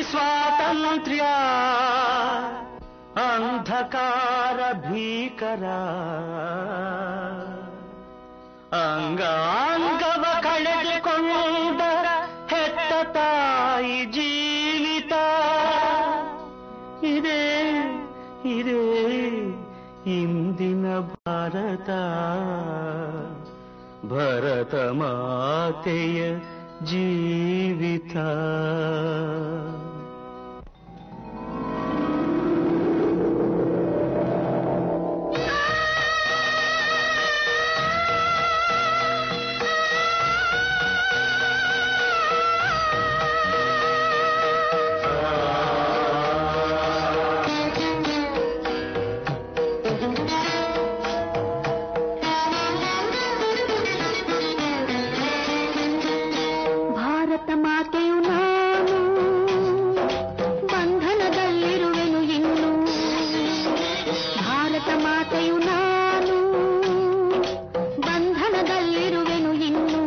ಸ್ವಾತಂತ್ರ್ಯ ಅಂಧಕಾರ ಭೀಕರ ಅಂಗಾಂಗವ ಕಳೆದುಕೊಂಡ ಹೆತ್ತ ತಾಯಿ ಜೀವಿತ ಇದೇ ಇದೇ ಇಂದಿನ ಭಾರತ ಭರತ ಮಾತೆಯ ಜೀವಿತ ಭಾರತ ಮಾತೆಯು ನಾನು ಬಂಧನದಲ್ಲಿರುವೆನು ಇನ್ನು ಭಾರತ ಮಾತೆಯು ನಾನು ಬಂಧನದಲ್ಲಿರುವೆನು ಇನ್ನು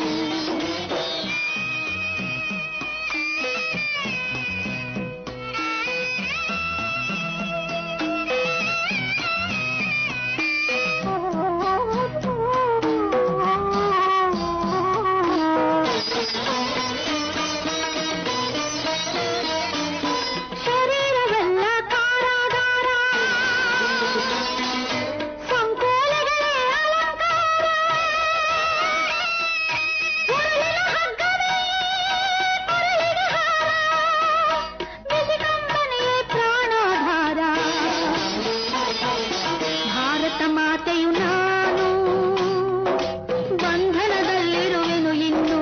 ಶರೀರವೆಲ್ಲ ಕಾರಾಗಾರ ಸಂಕೋಲೆಗಳೇ ಅಲಂಕಾರ ಉರುಳಿನ ಹಗ್ಗವೇ ಅರಳಿನ ಹಾರ ಬಿಸಿಕಂಬನೆಯೇ ಪ್ರಾಣಾಧಾರ ಭಾರತ ಮಾತೆಯು ನಾನು ಬಂಧನದಲ್ಲಿರುವೆನು ಇನ್ನು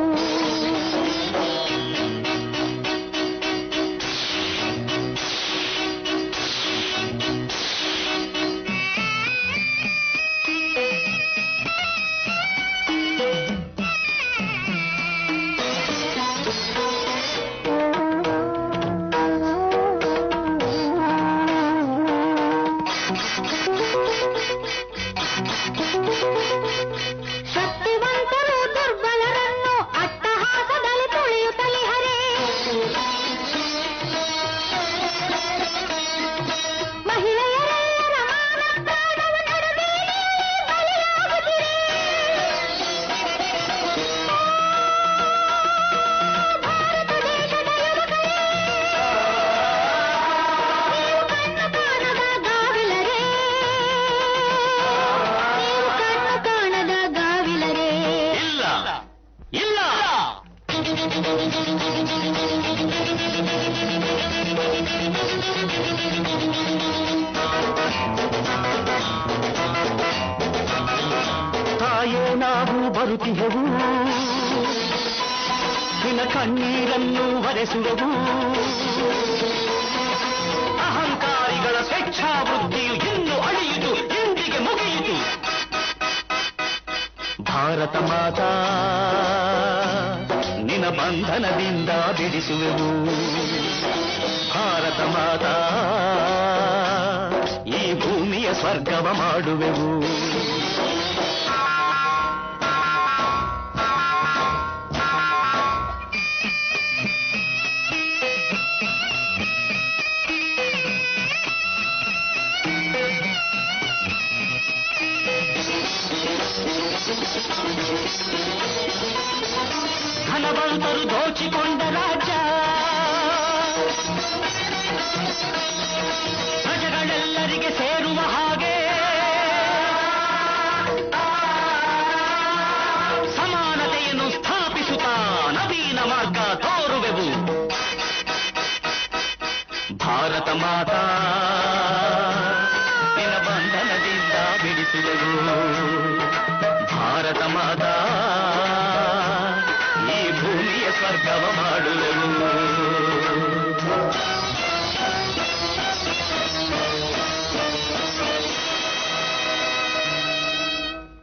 ಶಕ್ತಿವಂತರು ದುರ್ಬಲರನ್ನು ಅಟ್ಟಹಾಸದಲ್ಲಿ ತುಳಿಯುತ್ತಲೇ ಹರೇ ಮಹಿಳೆಯರೆಲ್ಲರ ಮಾನ ಪ್ರಾಣವು ನಡುಬೀದಿಯಲ್ಲಿ ಬಲಿಯಾಗುತ್ತಿದೆ. ಭಾರತ ದೇಶದ ಯುವಕರೇ, ನೀವು ಕಣ್ಣು ಕಾಣದ ಗಾವಿಲರೇ ನೀವು ಕಣ್ಣು ಕಾಣದ ಗಾವಿಲರೇ ಇಲ್ಲ ಇಲ್ಲ ತಾಯೇ ನಾವು ಬರುತ್ತಿಹೆವು ನಿನ್ನ ಕಣ್ಣೀರನ್ನು ಒರೆಸುವೆವು ಅಹಂಕಾರಿಗಳ ಸ್ವೇಚ್ಛಾವೃತ್ತಿಯು ಇನ್ನು ಅಳಿಯಿತು ಇಂದಿಗೆ ಮುಗಿಯಿತು ಭಾರತ ಮಾತಾ ನಿನ ಬಂಧನದಿಂದ ಬಿಡಿಸುವೆವು ಭಾರತ ಮಾತಾ ಈ ಭೂಮಿಯ ಸ್ವರ್ಗವ ಮಾಡುವೆವು ಧನವಂತರು ದೋಚಿಕೊಂಡ ರಾಜ್ಯ ಪ್ರಜೆಗಳೆಲ್ಲರಿಗೆ ಸೇರುವ ಹಾಗೆ ಸಮಾನತೆಯನ್ನು ಸ್ಥಾಪಿಸುತ್ತಾ ನವೀನ ಮಾರ್ಗ ತೋರುವೆವು ಭಾರತ ಮಾತಾ ನಿನ್ನ ಬಂಧನದಿಂದ ಬಿಡಿಸುವೆವು ಭಾರತ ಮಾತಾ ಈ ಭೂಮಿಯ ಸ್ವರ್ಗವ ಮಾಡುವೆವು